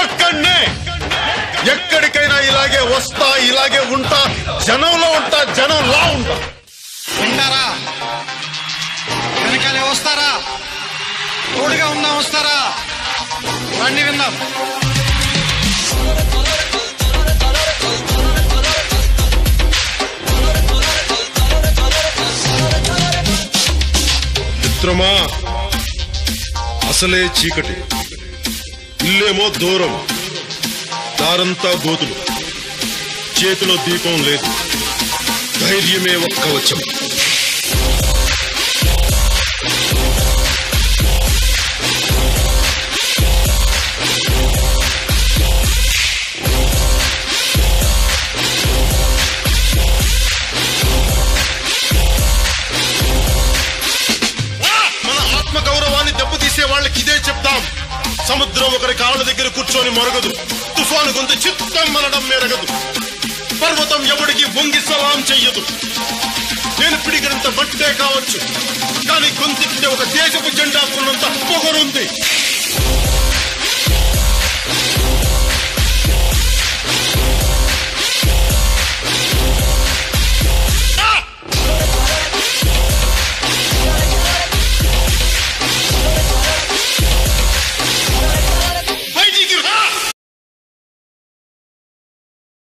ఇక్కడనే ఎక్కడికైనా ఇలాగే వస్తా ఇలాగే ఉంటా జనంలో ఉంటా జనంలా ఉంటా వింటారా వెనకాలే వస్తారా తోడుగా ఉందాం వస్తారా రండి విందాం మిత్రమా అసలే చీకటి ఇల్లేమో దూరం దారంతా గోతులు చేతిలో దీపం లేదు ధైర్యమే ఒక్క వచ్చం మన ఆత్మ గౌరవాన్ని దెబ్బతీసే వాళ్ళకి ఇదే చెప్తాం సముద్రం ఒకరి కాళ్ళ దగ్గర కూర్చొని మొరగదు తుఫాను గొంతు చిత్తం మనడం మెరగదు పర్వతం ఎవడికి వంగి సలాం చెయ్యదు నేను పిడిగినంత బట్టే కావచ్చు కానీ గొంతుకి ఒక దేశపు జెండా ఉన్నంత పొగరుంది